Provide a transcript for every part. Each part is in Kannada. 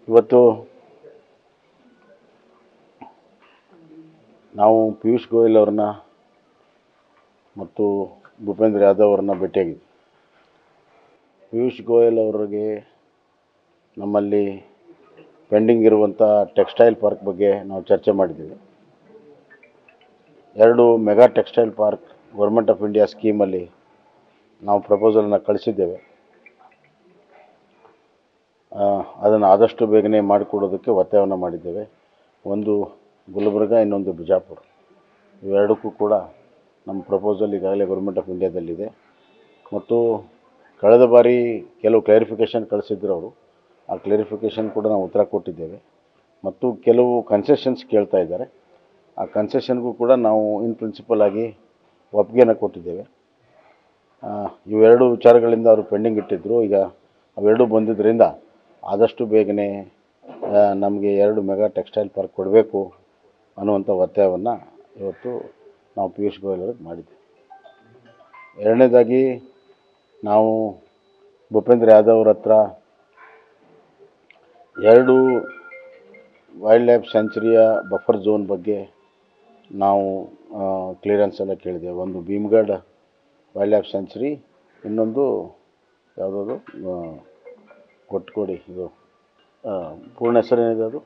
ಇವತ್ತು ನಾವು ಪಿಯೂಷ್ ಗೋಯಲ್ ಅವ್ರನ್ನ ಮತ್ತು ಭೂಪೇಂದ್ರ ಯಾದವ್ ಅವ್ರನ್ನ ಭೇಟಿಯಾಗಿದ್ವಿ ಪಿಯೂಷ್ ಗೋಯಲ್ ಅವರಿಗೆ ನಮ್ಮಲ್ಲಿ ಪೆಂಡಿಂಗ್ ಇರುವಂಥ ಟೆಕ್ಸ್ಟೈಲ್ ಪಾರ್ಕ್ ಬಗ್ಗೆ ನಾವು ಚರ್ಚೆ ಮಾಡಿದ್ದೀವಿ ಎರಡು mega textile park government of India ಸ್ಕೀಮಲ್ಲಿ ನಾವು ಪ್ರಪೋಸಲನ್ನು ಕಳಿಸಿದ್ದೇವೆ ಅದನ್ನು ಆದಷ್ಟು ಬೇಗನೆ ಮಾಡಿಕೊಡೋದಕ್ಕೆ ಒತ್ತಾಯವನ್ನು ಮಾಡಿದ್ದೇವೆ ಒಂದು ಗುಲ್ಬರ್ಗ ಇನ್ನೊಂದು ಬಿಜಾಪುರ ಇವೆರಡಕ್ಕೂ ಕೂಡ ನಮ್ಮ ಪ್ರಪೋಸಲ್ ಈಗಾಗಲೇ ಗೌರ್ಮೆಂಟ್ ಆಫ್ ಇಂಡಿಯಾದಲ್ಲಿದೆ ಮತ್ತು ಕಳೆದ ಬಾರಿ ಕೆಲವು ಕ್ಲಾರಿಫಿಕೇಷನ್ ಕಳಿಸಿದ್ರು ಅವರು ಆ ಕ್ಲಾರಿಫಿಕೇಷನ್ ಕೂಡ ನಾವು ಉತ್ತರ ಕೊಟ್ಟಿದ್ದೇವೆ ಮತ್ತು ಕೆಲವು ಕನ್ಸೆಷನ್ಸ್ ಕೇಳ್ತಾ ಇದ್ದಾರೆ ಆ ಕನ್ಸೆಷನ್ಗೂ ಕೂಡ ನಾವು ಇನ್ ಪ್ರಿನ್ಸಿಪಲ್ ಆಗಿ ಒಪ್ಪಿಗೆಯನ್ನು ಕೊಟ್ಟಿದ್ದೇವೆ ಆ, ಇವೆರಡು ವಿಚಾರಗಳಿಂದ ಅವರು ಪೆಂಡಿಂಗ್ ಇಟ್ಟಿದ್ದರು ಈಗ ಅವೆರಡೂ ಬಂದಿದ್ದರಿಂದ ಆದಷ್ಟು ಬೇಗನೆ ನಮಗೆ ಎರಡು ಮೆಗಾ ಟೆಕ್ಸ್ಟೈಲ್ ಪಾರ್ಕ್ ಕೊಡಬೇಕು ಅನ್ನುವಂಥ ಒತ್ತಾಯವನ್ನು ಇವತ್ತು ನಾವು ಪಿಯೂಷ್ ಗೋಯಲ್ ಅವ್ರಿಗೆ ಮಾಡಿದ್ದೇವೆ ಎರಡನೇದಾಗಿ ನಾವು ಭೂಪೇಂದ್ರ ಯಾದವ್ ಅವ್ರ ಹತ್ರ ಎರಡು ವೈಲ್ಡ್ ಲೈಫ್ ಸೆಂಚುರಿಯ ಬಫರ್ ಝೋನ್ ಬಗ್ಗೆ ನಾವು ಕ್ಲಿಯರೆನ್ಸ್ ಎಲ್ಲ ಕೇಳಿದ್ದೇವೆ ಒಂದು ಭೀಮ್ಗಢ ವೈಲ್ಡ್ ಲೈಫ್ ಸೆಂಚುರಿ ಇನ್ನೊಂದು ಯಾವುದದು ಕೊಟ್ಕೊಡಿ ಇದು ಆ, ಪೂರ್ಣ ಹೆಸರೇನಿದೆ ಅದು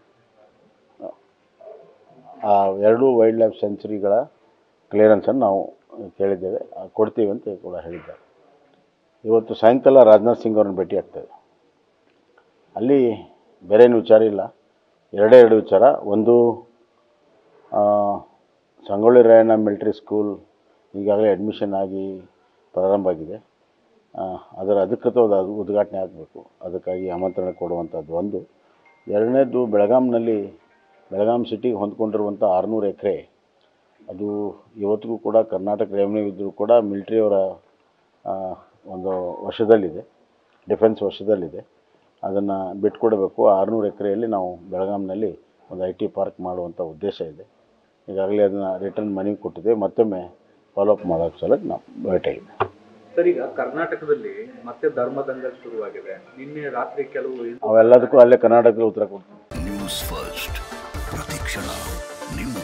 ಆ ಎರಡೂ ವೈಲ್ಡ್ ಲೈಫ್ ಸೆಂಚುರಿಗಳ ಕ್ಲಿಯರೆನ್ಸನ್ನು ನಾವು ಕೇಳಿದ್ದೇವೆ ಆ, ಕೊಡ್ತೀವಿ ಅಂತ ಕೂಡ ಹೇಳಿದ್ದಾರೆ ಇವತ್ತು ಸಾಯಂಕಾಲ ರಾಜನಾಥ್ ಸಿಂಗ್ ಅವ್ರನ್ನ ಭೇಟಿ ಆಗ್ತೇವೆ ಅಲ್ಲಿ ಬೇರೆ ಏನು ವಿಚಾರ ಇಲ್ಲ ಎರಡೇ ಎರಡು ವಿಚಾರ ಒಂದು ಆ, ಸಂಗೊಳ್ಳಿ ರಾಯಣ್ಣ ಮಿಲಿಟರಿ ಸ್ಕೂಲ್ ಈಗಾಗಲೇ ಅಡ್ಮಿಷನ್ ಆಗಿ ಪ್ರಾರಂಭ ಆಗಿದೆ ಆ, ಅದರ ಅಧಿಕೃತವಾದ ಅದು ಉದ್ಘಾಟನೆ ಆಗಬೇಕು ಅದಕ್ಕಾಗಿ ಆಮಂತ್ರಣ ಕೊಡುವಂಥದ್ದು ಒಂದು ಎರಡನೇದು ಬೆಳಗಾಂನಲ್ಲಿ ಬೆಳಗಾಂ ಸಿಟಿಗೆ ಹೊಂದ್ಕೊಂಡಿರುವಂಥ ಆರುನೂರು ಎಕರೆ ಅದು ಇವತ್ತಿಗೂ ಕೂಡ ಕರ್ನಾಟಕ ರೆವೆನ್ಯೂ ಇದ್ದರೂ ಕೂಡ ಮಿಲಿಟ್ರಿಯವರ ಆ, ಒಂದು ವಶದಲ್ಲಿದೆ ಡಿಫೆನ್ಸ್ ವಶದಲ್ಲಿದೆ ಅದನ್ನು ಬಿಟ್ಕೊಡಬೇಕು ಆರುನೂರು ಎಕರೆಯಲ್ಲಿ ನಾವು ಬೆಳಗಾಂನಲ್ಲಿ ಒಂದು ಐ ಟಿ ಪಾರ್ಕ್ ಮಾಡುವಂಥ ಉದ್ದೇಶ ಇದೆ ಈಗಾಗಲೇ ಅದನ್ನು ರಿಟರ್ನ್ ಮನವಿ ಕೊಟ್ಟಿದ್ದೇವೆ ಮತ್ತೊಮ್ಮೆ ಫಾಲೋಅಪ್ ಮಾಡೋಕ್ಕೆ ಸಲುವಾಗಿ ನಾವು ಭೇಟಿಯಾಗಿದೆ ಸರ್ ಈಗ ಕರ್ನಾಟಕದಲ್ಲಿ ಮತ್ತೆ ಧರ್ಮದಂಗಲ್ ಶುರುವಾಗಿದೆ ನಿನ್ನೆ ರಾತ್ರಿ ಕೆಲವು ಅವೆಲ್ಲದಕ್ಕೂ ಅಲ್ಲೇ ಕರ್ನಾಟಕದಲ್ಲಿ ಉತ್ತರ ಕೊಡ್ತೀವಿ ನ್ಯೂಸ್ ಫಸ್ಟ್ ಪ್ರತಿಕ್ಷಣ ನಿಮ್ಮ